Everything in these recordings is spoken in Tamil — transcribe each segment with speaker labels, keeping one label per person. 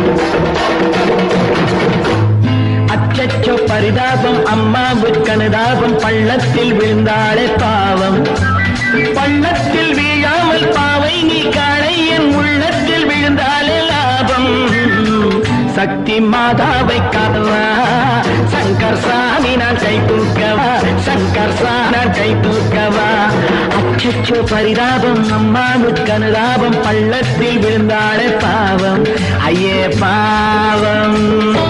Speaker 1: அச்சச்சோ பரிதாபம் அம்மாவுக்கு அனுதாபம் பள்ளத்தில் விழுந்தாளே பாவம் பள்ளத்தில் வீழாமல் பாவை நீ காணை என் உள்ளத்தில் விழுந்தாலே லாபம் சக்தி மாதாவை காவா சங்கர் சாமி நான் கை தூக்கவா சங்கர் சா நான் கை தூக்கவா அச்சச்சோ பரிதாபம் அம்மாவுக்கு அனுதாபம் பள்ளத்தில் விழுந்தாளே பாவம் ஐயே பாவம்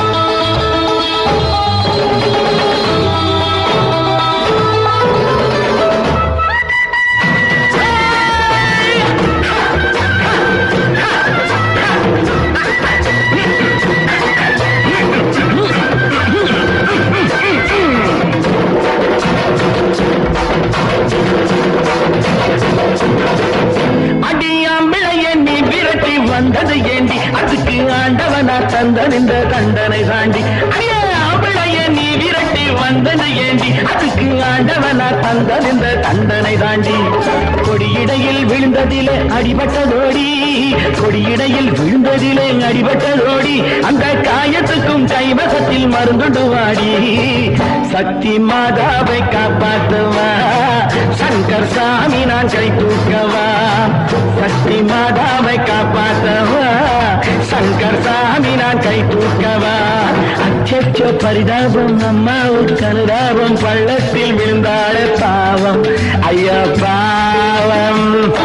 Speaker 1: அடியாம்பிளைய நீ விரட்டி வந்தது ஏண்டி அதுக்கு ஆண்டவனா தந்தன் இந்த தண்டனை தாண்டி அடியாம்பிளைய நீ விரட்டி வந்தது ஏண்டி அதுக்கு ஆண்டவனா தந்தன் இந்த தண்டனை தாண்டி கொடியிடையில் விழுந்ததிலே அடிபட்டதோடி கொடியிடையில் விழுந்ததிலே அடிபட்டதோடி அந்த காயத்துக்கும் கைவசத்தில் மருந்துண்டு வாடி சக்தி மாதாவை காப்பாற்றுவா சங்கர் சாமி நான் கை தூக்கவா சக்தி மாதாவை காப்பாற்றவா சங்கர் சாமி நான் கை தூக்கவா அச்சச்சோ பரிதாபம் அம்மாவுக்கு அனுதாபம் பள்ளத்தில் விழுந்தாளே பாவம் ஐயா பாவம்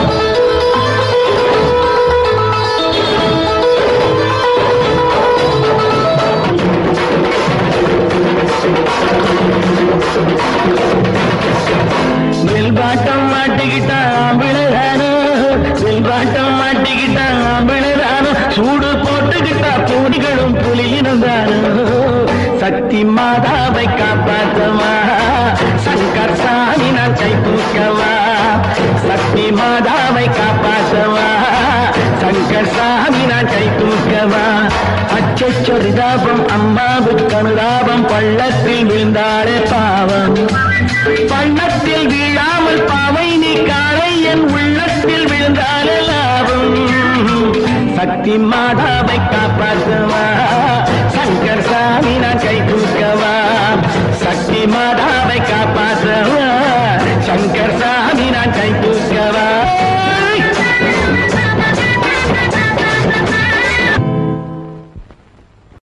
Speaker 1: வெல்பாட்டம் மாட்டிக்கிட்டான் விழுதானோ வெல்பாட்டம் மாட்டிக்கிட்டான் விழுதானோ சூடு போட்டுக்கிட்டா பூடிகளும் புலியினம் தானோ சக்தி மாதாவை காப்பாற்றவா சங்கர் சாமி நான் கை தூக்கவா சக்தி மாதாவை காப்பாற்றவா சங்கர் சாமி நான் கை தூக்கவா அச்சொரிதாபம் அம்மாவுக்கு அனுதாபம் பள்ளத்தில் விழுந்தாளே பாவம் பள்ளத்தில் வீழாமல் பாவை நீ காணை என் உள்ளத்தில் விழுந்தாலே லாபம் சக்தி மாதாவை காப்பாற்றுவா சங்கர் சாமி நான் கை தூக்கவா சக்தி மாதா